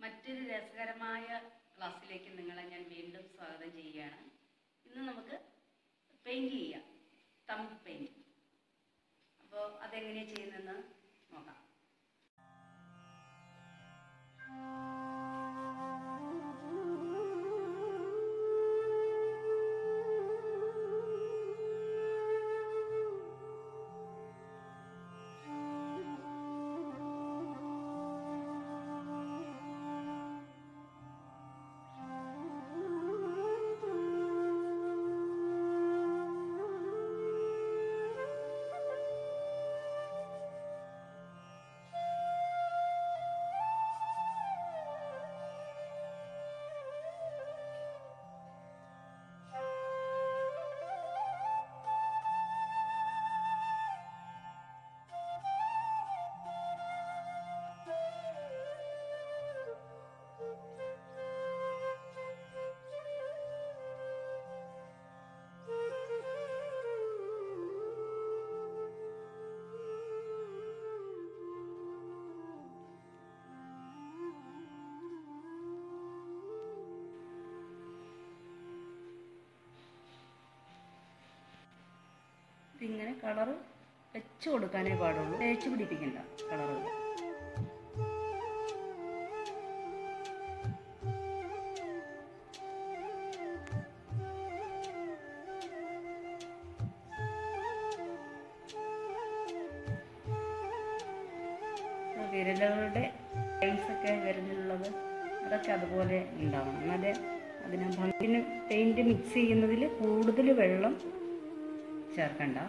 മറ്റൊരു രസകരമായ ക്ലാസ്സിലേക്ക് നിങ്ങളെ ഞാൻ വീണ്ടും സ്വാഗതം ചെയ്യുകയാണ് ഇന്ന് നമുക്ക് പെയിൻറ് ചെയ്യാം തമ്പ് പെയിൻറ് അപ്പോൾ അതെങ്ങനെയാണ് ചെയ്യുന്നതെന്ന് നോക്കാം ഇതിങ്ങനെ കളറ് വെച്ച് കൊടുക്കാനേ പാടുള്ളൂ തേച്ച് പിടിപ്പിക്കണ്ട കളറുകൾ വിരലുകളുടെ ലൈൻസൊക്കെ വിരലുള്ളത് അതൊക്കെ അതുപോലെ ഉണ്ടാവണം എന്നാലേ അതിന് ഭംഗിന് പെയിൻറ് മിക്സ് ചെയ്യുന്നതിൽ കൂടുതൽ വെള്ളം ചേർക്കണ്ട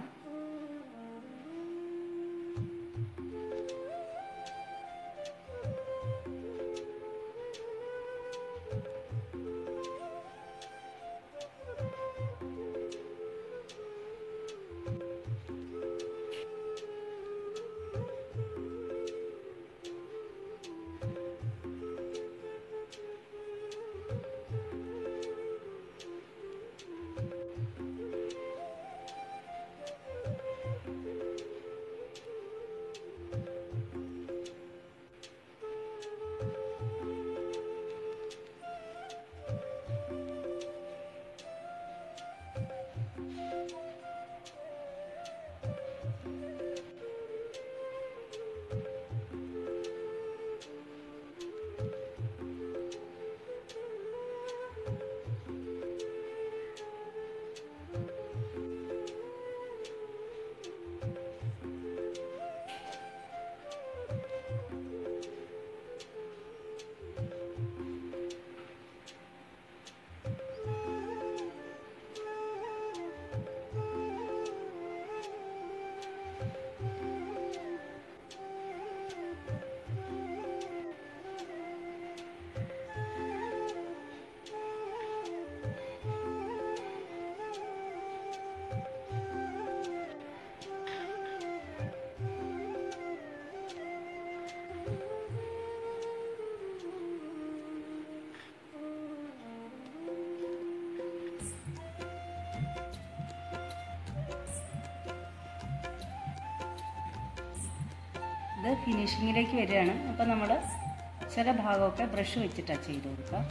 ഇത് ഫിനിഷിങ്ങിലേക്ക് വരികയാണ് അപ്പോൾ നമ്മൾ ചില ഭാഗമൊക്കെ ബ്രഷ് വെച്ചിട്ടാണ് ചെയ്ത് കൊടുക്കുക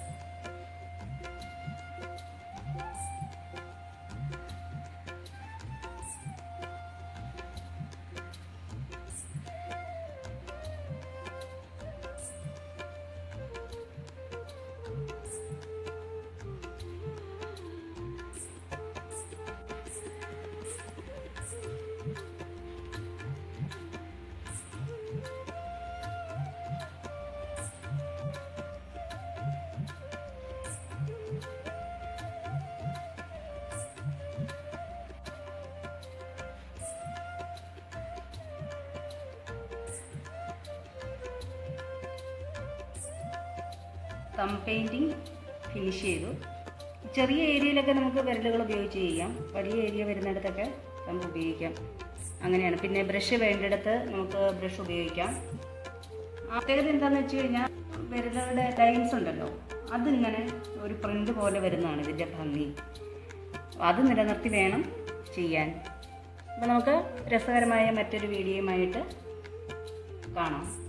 തം പെയിൻറ്റിങ് ഫിനിഷ് ചെയ്തു ചെറിയ ഏരിയയിലൊക്കെ നമുക്ക് വിരലുകൾ ഉപയോഗിച്ച് ചെയ്യാം വലിയ ഏരിയ വരുന്നിടത്തൊക്കെ നമുക്ക് ഉപയോഗിക്കാം അങ്ങനെയാണ് പിന്നെ ബ്രഷ് വേണ്ടിടത്ത് നമുക്ക് ബ്രഷ് ഉപയോഗിക്കാം പ്രത്യേകത എന്താണെന്ന് വെച്ച് കഴിഞ്ഞാൽ വിരലുകളുടെ ലൈൻസ് ഉണ്ടല്ലോ അതിങ്ങനെ ഒരു പ്രിന്റ് പോലെ വരുന്നതാണ് ഇതിൻ്റെ ഭംഗി അത് നിലനിർത്തി വേണം ചെയ്യാൻ അപ്പോൾ നമുക്ക് രസകരമായ മറ്റൊരു വീഡിയോയുമായിട്ട് കാണാം